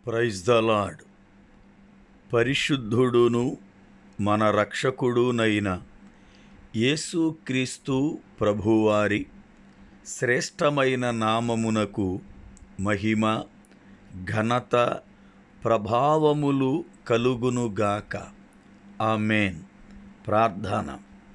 praise the lord పరిశుద్ధుడును మన రక్షకుడునైన యేసుక్రీస్తు ప్రభువారి శ్రేష్టమైన నామమునకు మహిమ ఘనత ప్రభావములు కలుగునుగాక ఆమెన్ ప్రార్థన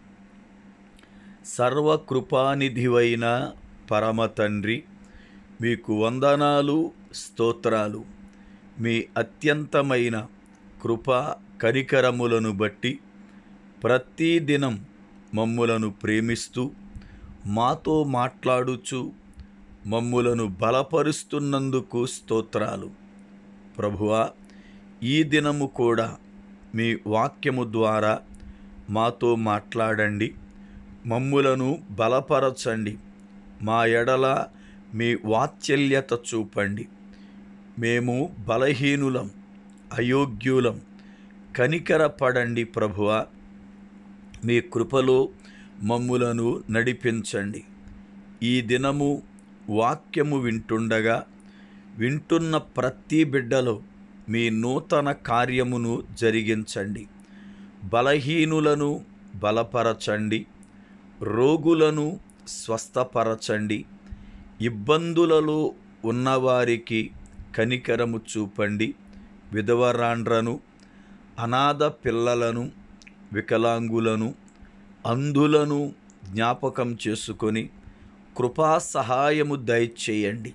సర్వకృపానిధివైన పరమ తండ్రి మీకు వందనాలు స్తోత్రాలు మీ అత్యంతమైన కృప కనికరములను బట్టి ప్రతిదినం మమ్ములను ప్రేమిస్తూ మాతో మాట్లాడుచు మమ్ములను బలపరుస్తున్నందుకు స్తోత్రాలు ప్రభువా ఈ దినము కూడా మీ వాక్యము ద్వారా మాతో మాట్లాడండి మమ్ములను బలపరచండి మా ఎడల మీ వాత్సల్యత చూపండి మేము బలహీనులం అయోగ్యులం కనికరపడండి ప్రభువ మీ కృపలో మమ్ములను నడిపించండి ఈ దినము వాక్యము వింటుండగా వింటున్న ప్రతి బిడ్డలో మీ నూతన కార్యమును జరిగించండి బలహీనులను బలపరచండి రోగులను స్వస్థపరచండి ఇబ్బందులలో ఉన్నవారికి కనికరము చూపండి విధవరాండ్రను అనాథ పిల్లలను వికలాంగులను అంధులను జ్ఞాపకం చేసుకొని కృపా సహాయము దయచేయండి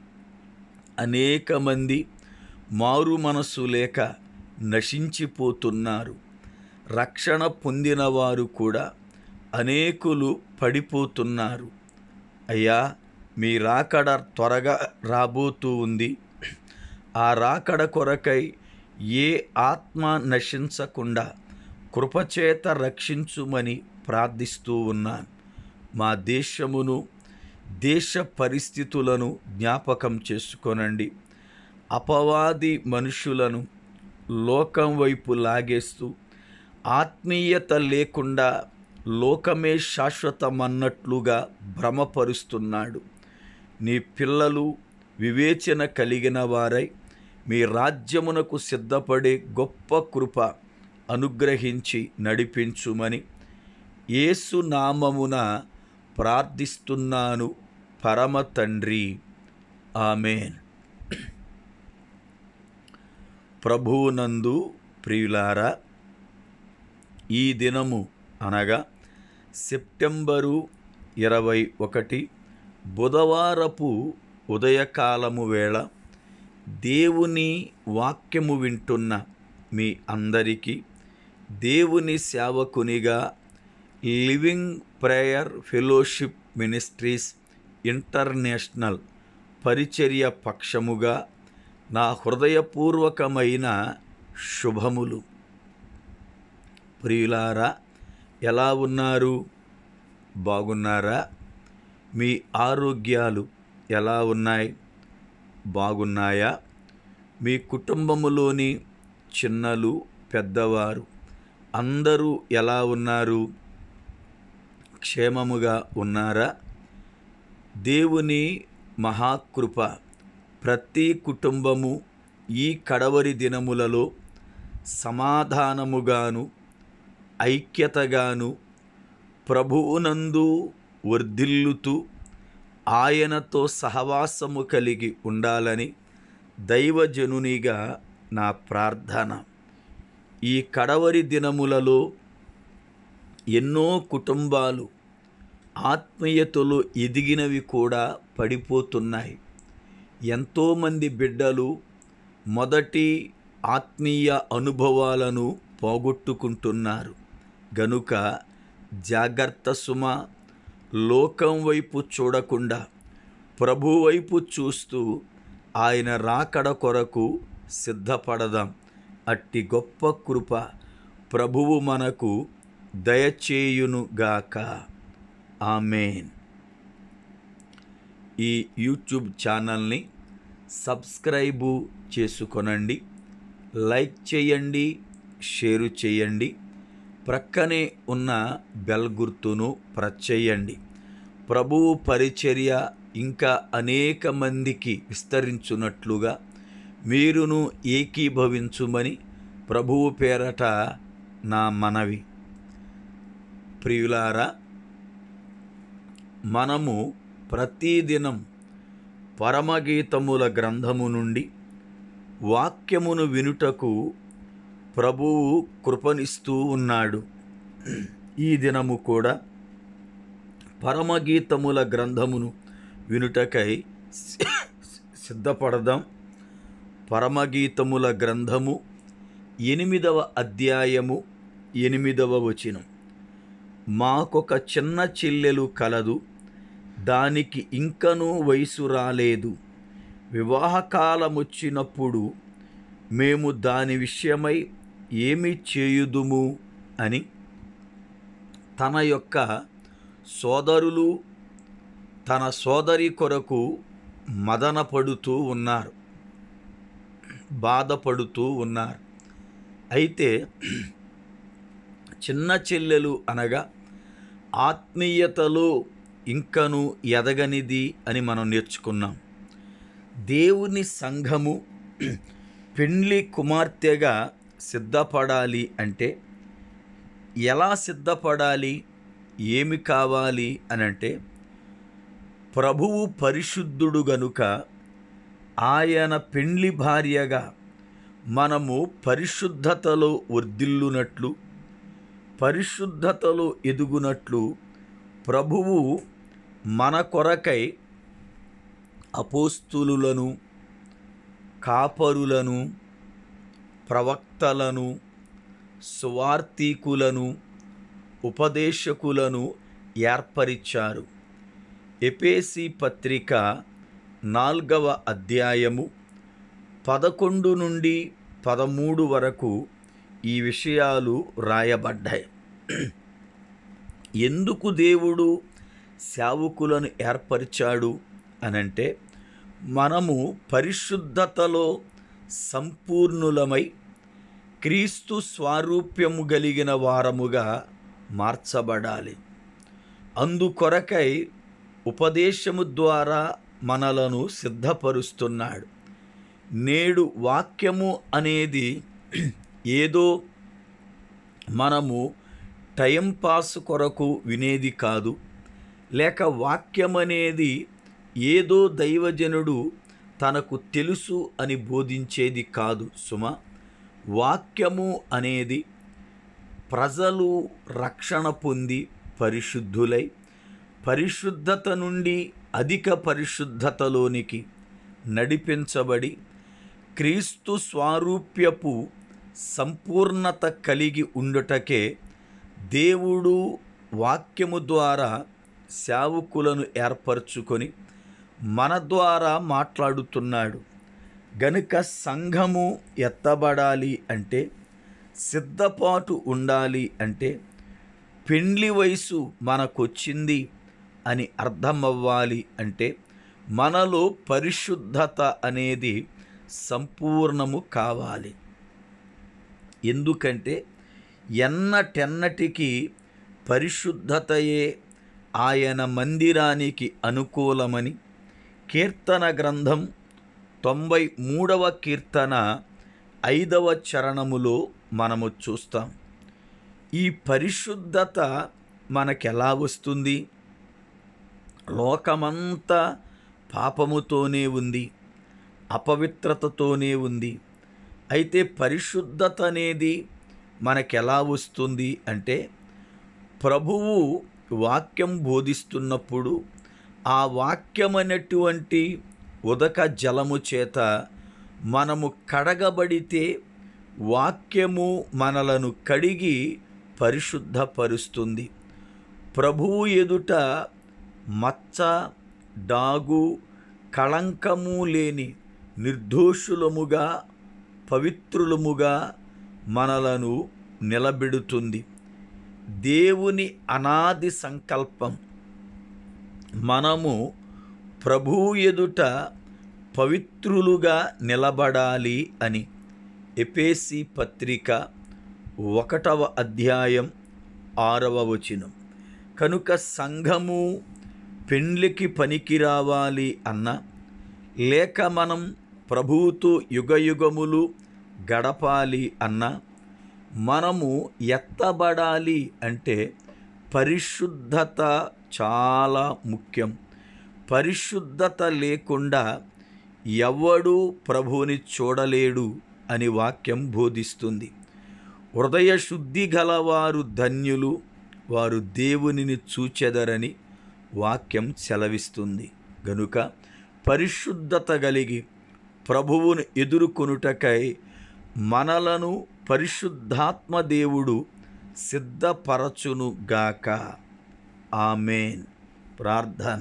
అనేక మంది మారు మనసు లేక నశించిపోతున్నారు రక్షణ పొందిన వారు కూడా అనేకులు పడిపోతున్నారు అయ్యా మీ రాకడ త్వరగా రాబోతూ ఉంది ఆ రాకడ కొరకై ఏ ఆత్మ నశించకుండా కృపచేత రక్షించుమని ప్రార్థిస్తూ ఉన్నాను మా దేశమును దేశ పరిస్థితులను జ్ఞాపకం చేసుకొనండి అపవాది మనుషులను లోకం వైపు లాగేస్తూ ఆత్మీయత లేకుండా లోకమే శాశ్వతమన్నట్లుగా భ్రమపరుస్తున్నాడు నీ పిల్లలు వివేచన కలిగిన వారై మీ రాజ్యమునకు సిద్ధపడే గొప్ప కృప అనుగ్రహించి నడిపించుమని యేసు నామమున ప్రార్థిస్తున్నాను పరమ తండ్రి ఆమెన్ ప్రభువునందు ప్రియులారా ఈ దినము అనగా సెప్టెంబరు ఇరవై ఒకటి బుధవారపు ఉదయకాలము వేళ దేవుని వాక్యము వింటున్న మీ అందరికీ దేవుని సేవకునిగా living prayer fellowship ministries international పరిచర్య పక్షముగా నా హృదయపూర్వకమైన శుభములు ప్రియులారా ఎలా ఉన్నారు బాగున్నారా మీ ఆరోగ్యాలు ఎలా ఉన్నాయి బాగున్నాయా మీ కుటుంబములోని చిన్నలు పెద్దవారు అందరూ ఎలా ఉన్నారు క్షేమముగా ఉన్నారా దేవుని మహాకృప ప్రతి కుటుంబము ఈ కడవరి దినములలో సమాధానముగాను ఐక్యతగాను ప్రభువునందు వర్ధిల్లుతూ ఆయనతో సహవాసము కలిగి ఉండాలని దైవజనునిగా నా ప్రార్థన ఈ కడవరి దినములలో ఎన్నో కుటుంబాలు ఆత్మీయతలు ఎదిగినవి కూడా పడిపోతున్నాయి ఎంతోమంది బిడ్డలు మొదటి ఆత్మీయ అనుభవాలను పోగొట్టుకుంటున్నారు గనుక జాగ్రత్త సుమ లోకం వైపు చూడకుండా ప్రభు వైపు చూస్తూ ఆయన రాకడ కొరకు సిద్ధపడదాం అట్టి గొప్ప కృప ప్రభువు మనకు దయచేయునుగాక ఆమెన్ ఈ యూట్యూబ్ ఛానల్ని సబ్స్క్రైబు చేసుకొనండి లైక్ చేయండి షేరు చేయండి ప్రక్కనే ఉన్న బెల్ గుర్తును ప్రెస్ చేయండి ప్రభువు పరిచర్య ఇంకా అనేక మందికి విస్తరించున్నట్లుగా మీరును ఏకీభవించుమని ప్రభువు పేరట నా మనవి ప్రియులారా మనము ప్రతిదినం పరమగీతముల గ్రంథము నుండి వాక్యమును వినుటకు ప్రభువు కృపనిస్తూ ఉన్నాడు ఈ దినము కూడా పరమగీతముల గ్రంథమును వినుటకై సిద్ధపడదాం పరమగీతముల గ్రంథము ఎనిమిదవ అధ్యాయము ఎనిమిదవ వచనం మాకొక చిన్న చెల్లెలు కలదు దానికి ఇంకనూ వయసు రాలేదు వివాహకాలమొచ్చినప్పుడు మేము దాని విషయమై ఏమి చేయుదుము అని తన యొక్క సోదరులు తన సోదరి కొరకు మదనపడుతూ ఉన్నారు బాధపడుతూ ఉన్నారు అయితే చిన్న చెల్లెలు అనగా ఆత్మీయతలో ఇంకను ఎదగనిది అని మనం నేర్చుకున్నాం దేవుని సంఘము పెండ్లి కుమార్తెగా సిద్ధపడాలి అంటే ఎలా సిద్ధపడాలి ఏమి కావాలి అని అంటే ప్రభువు పరిశుద్ధుడు గనుక ఆయన పెండ్లి భార్యగా మనము పరిశుద్ధతలో వర్ధిల్లునట్లు పరిశుద్ధతలో ఎదుగునట్లు ప్రభువు మన కొరకై అపోస్తులులను కాపరులను ప్రవక్తలను స్వార్థికులను ఉపదేశకులను ఏర్పరిచారు ఎపేసి పత్రిక నాల్గవ అధ్యాయము పదకొండు నుండి పదమూడు వరకు ఈ విషయాలు రాయబడ్డాయి ఎందుకు దేవుడు సేవకులను ఏర్పరిచాడు అనంటే మనము పరిశుద్ధతలో సంపూర్ణులమై క్రీస్తు స్వారూప్యము కలిగిన వారముగా మార్చబడాలి అందుకొరకై ఉపదేశము ద్వారా మనలను సిద్ధపరుస్తున్నాడు నేడు వాక్యము అనేది ఏదో మనము టైం పాస్ కొరకు వినేది కాదు లేక వాక్యం అనేది ఏదో దైవజనుడు తనకు తెలుసు అని బోధించేది కాదు సుమ వాక్యము అనేది ప్రజలు రక్షణ పొంది పరిశుద్ధులై పరిశుద్ధత నుండి అధిక పరిశుద్ధతలోనికి నడిపించబడి క్రీస్తు స్వారూప్యపు సంపూర్ణత కలిగి ఉండుటకే దేవుడు వాక్యము ద్వారా సేవకులను ఏర్పరచుకొని మన ద్వారా మాట్లాడుతున్నాడు గనుక సంఘము ఎత్తబడాలి అంటే సిద్ధపాటు ఉండాలి అంటే పెండ్లి వయసు మనకొచ్చింది అని అర్థమవ్వాలి అంటే మనలో పరిశుద్ధత అనేది సంపూర్ణము కావాలి ఎందుకంటే ఎన్నటెన్నటికి పరిశుద్ధతయే ఆయన మందిరానికి అనుకూలమని కీర్తన గ్రంథం తొంభై మూడవ కీర్తన ఐదవ చరణములో మనము చూస్తాం ఈ పరిశుద్ధత మనకెలా వస్తుంది లోకమంతా పాపముతోనే ఉంది అపవిత్రతతోనే ఉంది అయితే పరిశుద్ధత అనేది మనకెలా వస్తుంది అంటే ప్రభువు వాక్యం బోధిస్తున్నప్పుడు ఆ వాక్యమైనటువంటి ఉదక జలము చేత మనము కడగబడితే వాక్యము మనలను కడిగి పరిశుద్ధపరుస్తుంది ప్రభువు ఎదుట మచ్చ డాగు కళంకము లేని నిర్దోషులముగా పవిత్రులముగా మనలను నిలబెడుతుంది దేవుని అనాది సంకల్పం మనము ప్రభువు ఎదుట పవిత్రులుగా నిలబడాలి అని ఎపేసి పత్రిక ఒకటవ అధ్యాయం ఆరవ వచనం కనుక సంఘము పెండ్లికి పనికి రావాలి అన్న లేక మనం ప్రభువుతో యుగయుగములు గడపాలి అన్నా మనము ఎత్తబడాలి అంటే పరిశుద్ధత చాలా ముఖ్యం పరిశుద్ధత లేకుండా ఎవడు ప్రభువుని చూడలేడు అని వాక్యం బోధిస్తుంది హృదయ శుద్ధి గలవారు ధన్యులు వారు దేవునిని చూచెదరని వాక్యం సెలవిస్తుంది గనుక పరిశుద్ధత కలిగి ప్రభువును ఎదుర్కొనుటకై మనలను పరిశుద్ధాత్మ దేవుడు సిద్ధపరచునుగాక ఆమెన్ ప్రార్థన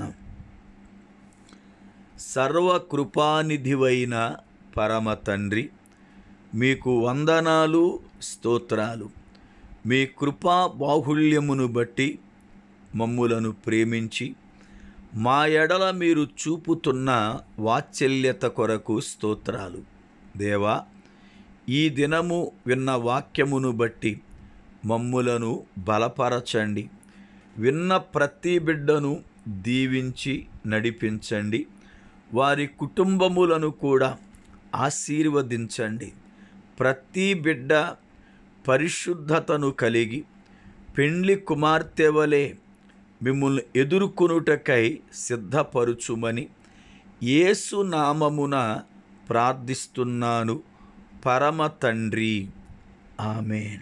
సర్వకృపానిధివైన పరమ తండ్రి మీకు వందనాలు స్తోత్రాలు మీ కృపా బాహుళ్యమును బట్టి మమ్ములను ప్రేమించి మా ఎడల మీరు చూపుతున్న వాత్సల్యత కొరకు స్తోత్రాలు దేవా ఈ దినము విన్న వాక్యమును బట్టి మమ్ములను బలపరచండి విన్న ప్రతి బిడ్డను దీవించి నడిపించండి వారి కుటుంబములను కూడా ఆశీర్వదించండి ప్రతి బిడ్డ పరిశుద్ధతను కలిగి పెండ్లి కుమార్తె వలె మిమ్మల్ని ఎదుర్కొనుటకై సిద్ధపరుచుమని యేసు నామమున ప్రార్థిస్తున్నాను పరమ తండ్రి ఆమెన్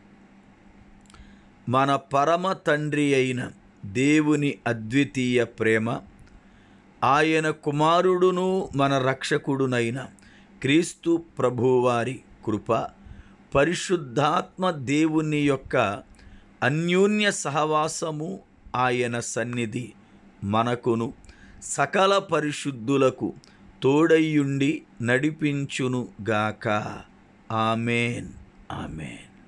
మన పరమ తండ్రి అయిన దేవుని అద్వితీయ ప్రేమ ఆయన కుమారుడును మన రక్షకుడునైన క్రీస్తు ప్రభువారి కృప పరిశుద్ధాత్మ దేవుని యొక్క అన్యోన్య సహవాసము ఆయన సన్నిధి మనకును సకల పరిశుద్ధులకు తోడయ్యుండి నడిపించును గాక ఆమెన్ ఆమెన్